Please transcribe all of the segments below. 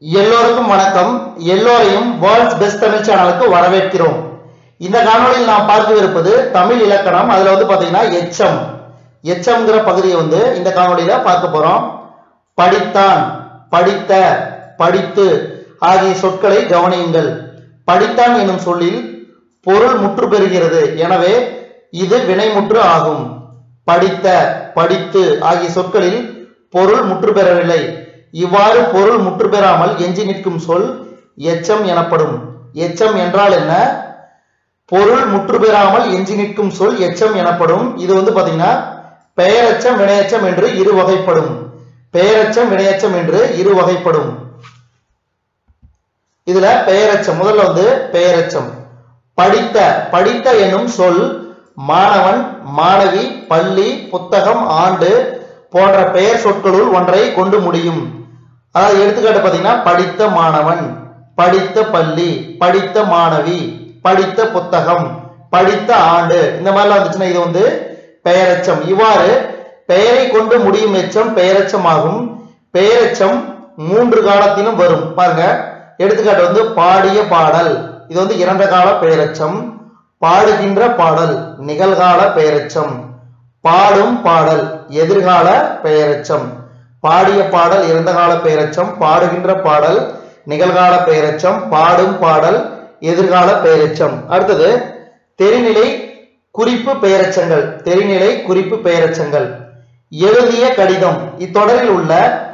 எல்லோருக்கும் வணக்கம் எல்லோரையும் வேர்ல்ட்ஸ் பெஸ்ட் தமிழ் சேனலுக்கு வரவேற்கிறோம் இந்த காணொளியில் நாம் பார்க்கவிருப்பது தமிழ் இலக்கணம் அதுல வந்து பாத்தீங்கன்னா எச்சம் எச்சம்ங்கிற பகுதியை வந்து இந்த காணொளியில பார்க்க போறோம் படித்தான் படித்த படித்து ஆகிய சொற்களை கவனியுங்கள் படித்தான் எனும் சொல்லில் பொருள் முற்று பெறுகிறது எனவே இது வினைமுற்று ஆகும் படித்த படித்து ஆகிய சொற்களில் பொருள் முற்று பெறவில்லை இவ்வாறு பொருள் முற்று பெறாமல் எஞ்சி நிற்கும் சொல் எச்சம் எனப்படும் எச்சம் என்றால் என்ன பொருள் முற்று பெறாமல் எஞ்சி நிற்கும் சொல் எச்சம் எனப்படும் இது வந்து பாத்தீங்கன்னா பெயரெச்சம் வினையச்சம் என்று இரு வகைப்படும் பெயரெச்சம் வினையச்சம் என்று இரு வகைப்படும் இதுல பெயரெச்சம் முதல்ல வந்து பெயரெச்சம் படித்த படித்த என்னும் சொல் மாணவன் மாணவி பள்ளி புத்தகம் ஆண்டு போன்ற பெயர் சொற்களுள் ஒன்றை கொண்டு முடியும் அதாவது எடுத்துக்காட்டு பாத்தீங்கன்னா படித்த மாணவன் படித்த பள்ளி படித்த மாணவி படித்த புத்தகம் படித்த ஆண்டு இந்த மாதிரிலாம் வந்துச்சுன்னா இது வந்து பெயரெச்சம் இவ்வாறு பெயரை கொண்டு முடியும் எச்சம் பெயரெச்சம் ஆகும் பெயரெச்சம் மூன்று காலத்திலும் வரும் பாருங்க எடுத்துக்காட்டு வந்து பாடிய பாடல் இது வந்து இறந்த கால பெயரெச்சம் பாடுகின்ற பாடல் நிகழ்கால பெயரெச்சம் பாடும் பாடல் எதிர்கால பெயரெச்சம் பாடிய பாடல் இறந்த கால பெயரெச்சம் பாடுகின்ற பாடல் நிகழ்கால பெயரெச்சம் பாடும் பாடல் எதிர்கால பெயரெச்சம் அடுத்தது தெரிநிலை குறிப்பு பெயரெச்சங்கள் தெரிநிலை குறிப்பு பெயரெச்சங்கள் எழுதிய கடிதம் இத்தொடரில் உள்ள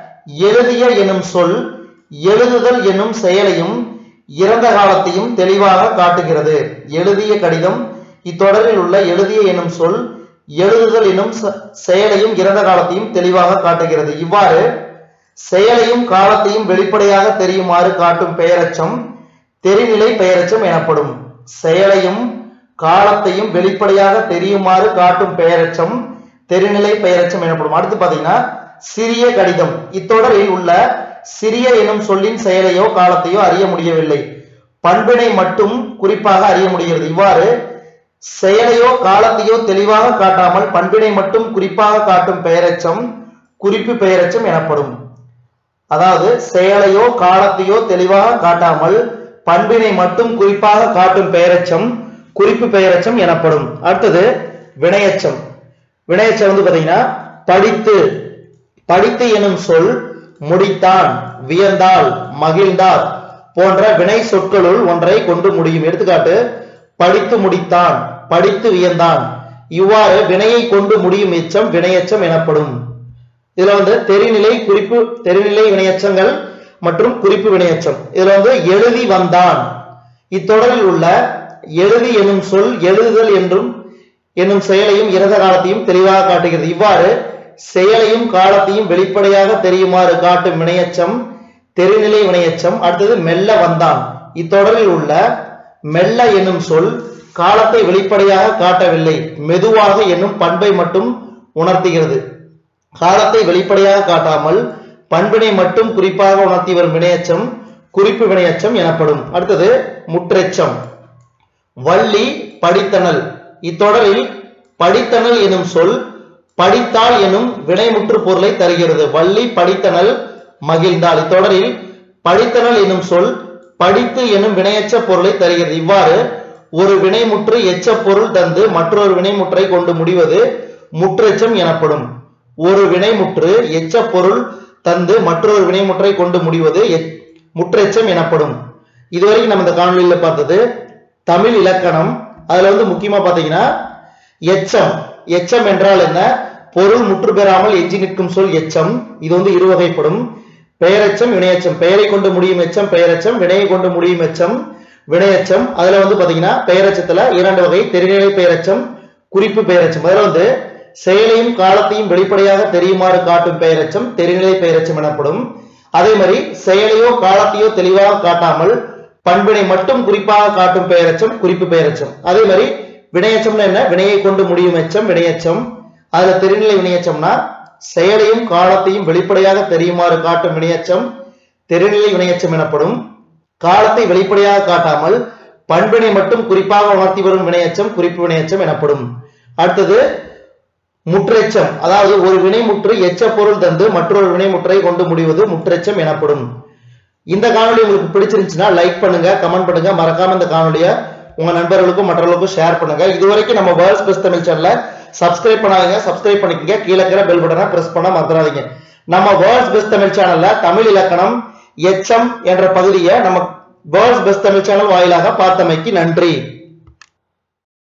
எழுதிய எனும் சொல் எழுதுதல் என்னும் செயலையும் இறந்த காலத்தையும் தெளிவாக காட்டுகிறது எழுதிய கடிதம் இத்தொடரில் உள்ள எழுதிய எனும் சொல் எழுதுதல் என்னும் ச- செயலையும் இறந்த காலத்தையும் தெளிவாக காட்டுகிறது இவ்வாறு செயலையும் காலத்தையும் வெளிப்படையாக தெரியுமாறு காட்டும் பெயரெச்சம் தெரிநிலை பெயரெச்சம் எனப்படும் செயலையும் காலத்தையும் வெளிப்படையாக தெரியுமாறு காட்டும் பெயரெச்சம் தெரிநிலை பெயரெச்சம் எனப்படும் அடுத்து பாத்தீங்கன்னா சிறிய கடிதம் இத்தொடரில் உள்ள சிறிய எனும் சொல்லின் செயலையோ காலத்தையோ அறிய முடியவில்லை பண்பினை மட்டும் குறிப்பாக அறிய முடிகிறது இவ்வாறு செயலையோ காலத்தையோ தெளிவாக காட்டாமல் பண்பினை மட்டும் குறிப்பாக காட்டும் பெயரெச்சம் குறிப்பு பெயரெச்சம் எனப்படும் அதாவது செயலையோ காலத்தையோ தெளிவாக காட்டாமல் பண்பினை மட்டும் குறிப்பாக காட்டும் பெயரெச்சம் குறிப்பு பெயரெச்சம் எனப்படும் அடுத்தது வினையச்சம் வினையச்சம் வந்து பாத்தீங்கன்னா படித்து படித்து எனும் சொல் முடித்தான் வியந்தாள் மகிழ்ந்தார் போன்ற வினை சொற்களுள் ஒன்றை கொண்டு முடியும் எடுத்துக்காட்டு படித்து முடித்தான் படித்து வியந்தான் இவ்வாறு வினையை கொண்டு முடியும் எச்சம் வினையச்சம் எனப்படும் இதுல வந்து தெரிநிலை குறிப்பு தெரிநிலை வினையச்சங்கள் மற்றும் குறிப்பு வினையச்சம் இதுல வந்து எழுதி வந்தான் இத்தொடரில் உள்ள எழுதி எனும் சொல் எழுதுதல் என்றும் என்னும் செயலையும் இறந்த காலத்தையும் தெளிவாக காட்டுகிறது இவ்வாறு செயலையும் காலத்தையும் வெளிப்படையாக தெரியுமாறு காட்டும் வினையச்சம் தெரிநிலை வினையச்சம் அடுத்தது மெல்ல வந்தான் இத்தொடரில் உள்ள மெல்ல என்னும் சொல் காலத்தை வெளிப்படையாக காட்டவில்லை மெதுவாக என்னும் பண்பை மட்டும் உணர்த்துகிறது காலத்தை வெளிப்படையாக காட்டாமல் பண்பினை மட்டும் குறிப்பாக உணர்த்தி வரும் வினையச்சம் குறிப்பு வினையச்சம் எனப்படும் அடுத்தது முற்றெச்சம் வள்ளி படித்தனல் இத்தொடரில் படித்தனல் எனும் சொல் படித்தாள் எனும் வினைமுற்று பொருளை தருகிறது வள்ளி படித்தனல் மகிழ்ந்தாள் இத்தொடரில் படித்தனல் எனும் சொல் படித்து எனும் வினையச்ச பொருளை தருகிறது இவ்வாறு ஒரு வினைமுற்று எச்ச பொருள் தந்து மற்றொரு வினைமுற்றை கொண்டு முடிவது முற்றெச்சம் எனப்படும் ஒரு வினைமுற்று எச்ச பொருள் தந்து மற்றொரு வினைமுற்றை கொண்டு முடிவது எச்- முற்றெச்சம் எனப்படும் இதுவரைக்கும் நம்ம இந்த காணொலியில பார்த்தது தமிழ் இலக்கணம் அதுல வந்து முக்கியமா பாத்தீங்கன்னா எச்சம் எச்சம் என்றால் என்ன பொருள் முற்று பெறாமல் எஞ்சி நிற்கும் சொல் எச்சம் இது வந்து இரு வகைப்படும் பெயரெச்சம் வினையச்சம் பெயரை கொண்டு முடியும் எச்சம் பெயரெச்சம் வினையை கொண்டு முடியும் எச்சம் வினையச்சம் அதுல வந்து பாத்தீங்கன்னா பெயரெச்சத்துல இரண்டு வகை தெரிநிலை பெயரெச்சம் குறிப்பு பெயரெச்சம் அதுல வந்து செயலையும் காலத்தையும் வெளிப்படையாக தெரியுமாறு காட்டும் பெயரெச்சம் தெரிநிலை பெயரெச்சம் எனப்படும் அதே மாதிரி செயலையோ காலத்தையோ தெளிவாக காட்டாமல் பண்பினை மட்டும் குறிப்பாக காட்டும் பெயரெச்சம் குறிப்பு பெயரெச்சம் அதே மாதிரி வினையச்சம்னா என்ன வினையை கொண்டு முடியும் எச்சம் வினையச்சம் அதுல தெரிநிலை வினையச்சம்னா செயலையும் காலத்தையும் வெளிப்படையாக தெரியுமாறு காட்டும் வினையச்சம் தெரிநிலை வினையச்சம் எனப்படும் காலத்தை வெளிப்படையாக காட்டாமல் பண்பினை மட்டும் குறிப்பாக உணர்த்தி வரும் வினையச்சம் குறிப்பு வினையச்சம் எனப்படும் அடுத்தது முற்றெச்சம் அதாவது ஒரு வினைமுற்று எச்ச பொருள் தந்து மற்றொரு வினைமுற்றை கொண்டு முடிவது முற்றெச்சம் எனப்படும் இந்த காணொளி உங்களுக்கு பிடிச்சிருந்துச்சுன்னா லைக் பண்ணுங்க கமெண்ட் பண்ணுங்க மறக்காம இந்த காணொலியை உங்க நண்பர்களுக்கும் மற்றவர்களுக்கும் ஷேர் பண்ணுங்க இது வரைக்கும் நம்ம வேர்ல்ட்ஸ் பெஸ்ட் தமிழ் சேனலை சப்ஸ்கிரைப் பண்ணாதீங்க சப்ஸ்கிரைப் பண்ணிக்கங்க கீழே இருக்கிற பெல் பட்டனை பிரஸ் பண்ண மறந்துடாதீங்க நம்ம வேர்ல்ட்ஸ் பெஸ்ட் தமிழ் சேனல்ல தமிழ் இலக்கணம் எச்சம் என்ற பகுதியை நம்ம வேர்ல்ட்ஸ் பெஸ்ட் தமிழ் சேனல் வாயிலாக பார்த்தமைக்கு நன்றி